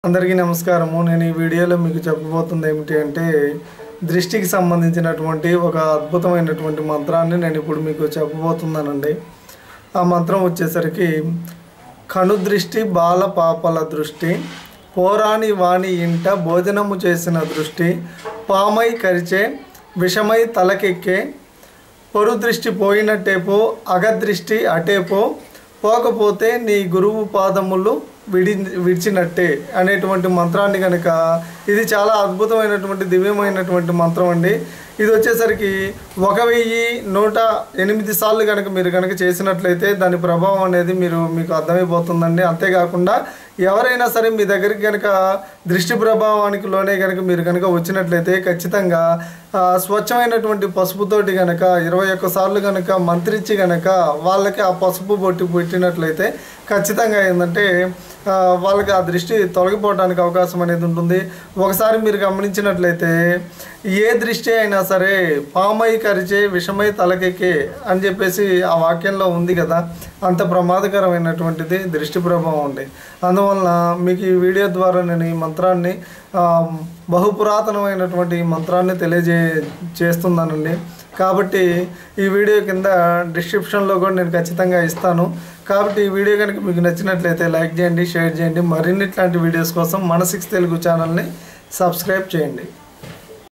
అందరికీ నమస్కారము నేను ఈ వీడియోలో మీకు చెప్పబోతుంది ఏమిటి అంటే దృష్టికి సంబంధించినటువంటి ఒక అద్భుతమైనటువంటి మంత్రాన్ని నేను ఇప్పుడు మీకు చెప్పబోతున్నానండి ఆ మంత్రం వచ్చేసరికి కనుదృష్టి బాల పాపల దృష్టి పోరాని వాణి ఇంట భోజనము చేసిన దృష్టి పామై కరిచే విషమై తలకెక్కే పొరు దృష్టి పోయినట్టేపో అగదృష్టి అటేపో పోకపోతే నీ గురువు పాదములు విడి విడిచినట్టే అనేటువంటి మంత్రాన్ని కనుక ఇది చాలా అద్భుతమైనటువంటి దివ్యమైనటువంటి మంత్రం అండి ఇది వచ్చేసరికి ఒక వెయ్యి నూట ఎనిమిది సార్లు కనుక మీరు కనుక చేసినట్లయితే దాని ప్రభావం అనేది మీరు మీకు అర్థమైపోతుందండి అంతేకాకుండా ఎవరైనా సరే మీ దగ్గరికి కనుక దృష్టి ప్రభావానికి లోనే కనుక మీరు కనుక వచ్చినట్లయితే ఖచ్చితంగా ఆ, స్వచ్ఛమైనటువంటి పసుపుతోటి కనుక ఇరవై ఒక్క సార్లు కనుక మంత్రించి కనుక వాళ్ళకి ఆ పసుపు బొట్టి పెట్టినట్లయితే ఖచ్చితంగా ఏంటంటే ఆ, వాళ్ళకి ఆ దృష్టి తొలగిపోవడానికి అవకాశం అనేది ఉంటుంది ఒకసారి మీరు గమనించినట్లయితే ఏ దృష్టి అయినా సరే పామై కరిచే విషమై తలకెక్కే అని చెప్పేసి ఆ వాక్యంలో ఉంది కదా అంత ప్రమాదకరమైనటువంటిది దృష్టి ప్రభావం ఉంది అందువలన మీకు ఈ వీడియో ద్వారా నేను ఈ మంత్రాన్ని ఆ, బహుపురాతనమైనటువంటి ఈ మంత్రాన్ని తెలియజే చేస్తున్నానండి కాబట్టి ఈ వీడియో కింద డిస్క్రిప్షన్లో కూడా నేను ఖచ్చితంగా ఇస్తాను కాబట్టి ఈ వీడియో కనుక మీకు నచ్చినట్లయితే లైక్ చేయండి షేర్ చేయండి మరిన్ని ఇట్లాంటి వీడియోస్ కోసం మన సిక్స్ తెలుగు ఛానల్ని సబ్స్క్రైబ్ చేయండి